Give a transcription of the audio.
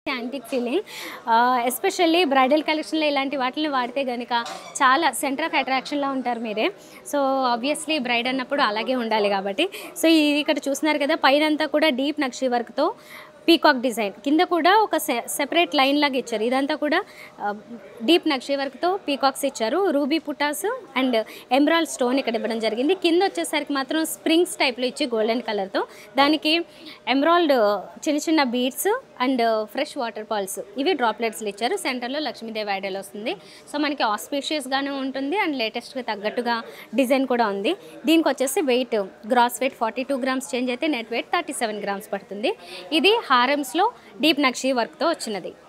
antique feeling especially bridal కలెక్షన్లో ఇలాంటి వాటిని వాడితే కనుక చాలా సెంటర్ ఆఫ్ అట్రాక్షన్లో ఉంటారు మీరే సో ఆబ్వియస్లీ బ్రైడ్ అన్నప్పుడు అలాగే ఉండాలి కాబట్టి సో ఇది ఇక్కడ చూస్తున్నారు కదా పైన అంతా కూడా డీప్ నక్షి వర్క్తో పీకాక్ డిజైన్ కింద కూడా ఒక సెపరేట్ లైన్ లాగా ఇచ్చారు ఇదంతా కూడా డీప్ నక్షి వర్క్తో పీకాక్స్ ఇచ్చారు రూబీ పుటాస్ అండ్ ఎమరాల్డ్ స్టోన్ ఇక్కడ ఇవ్వడం జరిగింది కింద వచ్చేసరికి మాత్రం స్ప్రింగ్స్ టైప్లో ఇచ్చి గోల్డెన్ కలర్తో దానికి ఎమరాల్డ్ చిన్న చిన్న beads and fresh water pearls ఇవి డ్రాప్లెట్స్లు ఇచ్చారు సెంటర్లో లక్ష్మీదేవి ఐడల్ వస్తుంది సో మనకి ఆస్పీషియస్గానే ఉంటుంది అండ్ లేటెస్ట్గా తగ్గట్టుగా డిజైన్ కూడా ఉంది దీనికి వచ్చేసి weight gross weight forty two grams change అయితే net weight thirty seven grams పడుతుంది ఇది హారమ్స్లో డీప్ నక్షి వర్క్తో వచ్చినది